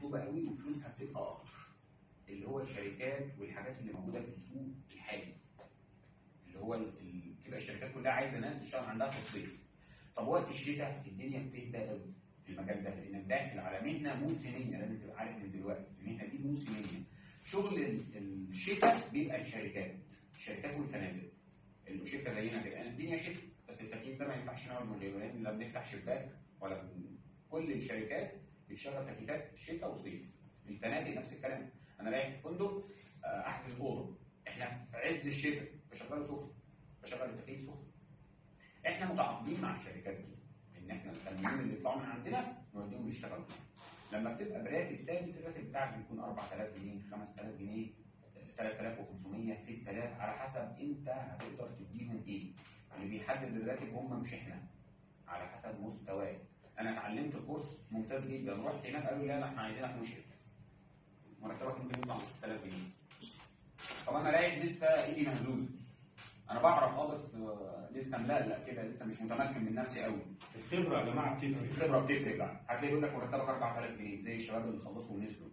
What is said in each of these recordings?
مطلوبه قوي وفلوسها بتبقى اكتر اللي هو الشركات والحاجات اللي موجوده في السوق الحالي اللي هو ال- ال- بتبقى الشركات كلها عايزه ناس تشتغل عندها في الصيف طب وقت الشتاء الدنيا بتهدى قوي في المجال ده لانك داخل على مهنه موسميه لازم تبقى عارف من دلوقتي المهنه دي موسميه شغل ال- الشتاء بيبقى الشركات الشركات والفنادق الشركه زينا كده الدنيا شتاء بس التكييف ده ما ينفعش نقعد من غيره لان لا بنفتح شباك ولا بن... كل الشركات بتشغل تكييفات شتاء وصيف الفنادق نفس الكلام انا رايح في فندق آه، احجز اوضه احنا في عز الشتاء بشغله سخن بشغل التكييف سخن احنا متعاقدين مع الشركات دي ان احنا الفنيين اللي يطلعوا من عندنا نوديهم يشتغلوا لما بتبقى براتب ثابت الراتب بتاعك بيكون 4000 جنيه 5000 جنيه آه، 3500 6000 على حسب انت هتقدر تديهم ايه اللي بيحدد الراتب هم مش احنا على حسب مستواك انا اتعلمت كورس ممتاز جدا رحت هناك قالوا لي لا احنا عايزينك مشرف مرتبك ممكن يطلع 6000 جنيه طب انا رايح لسه ايدي مهزوزه انا بعرف اه بس آه، لسه ملقلق كده لسه مش متمكن من نفسي قوي الخبره يا جماعه بتفرق الخبره بتفرق بقى هتلاقي يقول لك مرتبك 4000 جنيه زي الشباب اللي خلصوا ونزلوا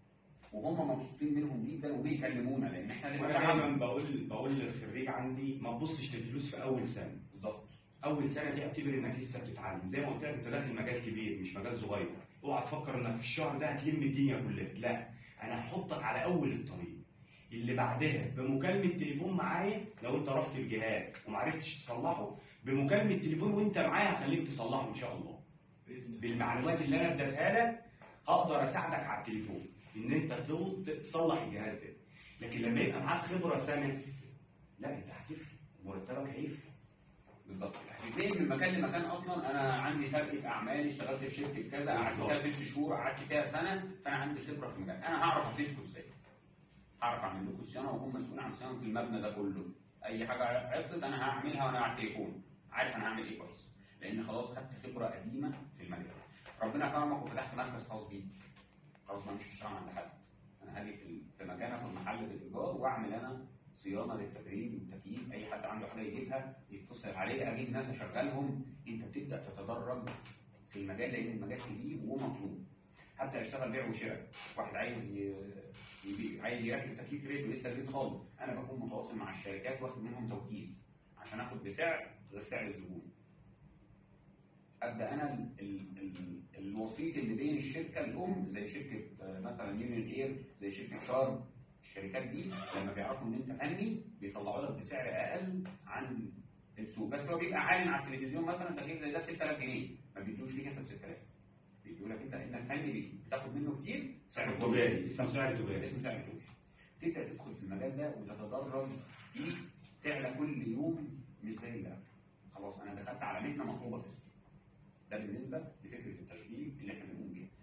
وهم مبسوطين منهم جدا وبيكلمونا لان احنا اللي وانا بنتعامل. دايما بقول بقول للخريج عندي ما تبصش للفلوس في اول سنه بالظبط اول سنه دي اعتبر انك لسه بتتعلم زي ما قلت لك انت داخل مجال كبير مش مجال صغير اوعى تفكر انك في الشهر ده هتلم الدنيا كلها لا انا هحطك على اول الطريق اللي بعدها بمكالمه تليفون معايا لو انت رحت الجهاز وما عرفتش تصلحه بمكالمه تليفون وانت معايا هخليك تصلحه ان شاء الله بالمعلومات اللي انا اديتها لك هقدر اساعدك على التليفون ان انت تو- تصلح الجهاز ده لكن لما يبقى معاك خبره سنه لا انت هتفرق مرتبك هيفرق بالظبط هتلاقي من مكان لمكان اصلا انا عندي سابقه اعمال اشتغلت في شركه كذا قعدت فيها بالظبط. ست شهور قعدت فيها سنه فانا عندي خبره في المجال انا هعرف افيدكم ازاي هعرف اعمل لكم صيانه واكون مسؤول عن صيانه المبنى ده كله اي حاجه عطلت انا هعملها وانا على التليفون عارف انا هعمل ايه كويس لان خلاص خدت خبره قديمه في المجال ربنا كرمك وفتحت مركز خاص بيك خلاص انا مش هشتغل عند حد انا هاجي في في مكان اخد محل بالايجار واعمل انا صيانه للتبريد والتكييف اي حد عنده حاجه يجيبها يتصل عليا اجيب ناس اشغلهم انت بتبدا تتدرج في المجال لان المجال كبير ومطلوب حتى يشتغل بيع وشراء واحد عايز ي... يبيع عايز يركب تكييف في بيته لسه جديد خالص انا بكون متواصل مع الشركات واخد منهم توكيل عشان اخد بسعر غير سعر الزبون ابدا انا ال ال ال الوسيط اللي بين الشركه الام زي شركه آه، مثلا يونيون اير زي شركه شارم الشركات دي لما بيعرفوا ان انت فني بيطلعوا لك بسعر اقل عن السوق بس هو بيبقى عالي على التلفزيون مثلا تكييف زي ده ب 6000 جنيه ما بيدوش ليك انت ب 6000 بيدوا لك انت ان الفني بي- بتاخد منه كتير سعر تجاري اسمه سعر تجاري اسمه سعر تجاري تبدا تدخل في المجال ده وتتدرج فيه تعلى كل يوم مش زي اللي قبل. خلاص انا دخلت على مهنه مطلوبه في السوق ده بالنسبه لفكره التشغيل اللي احنا بنقوم بيها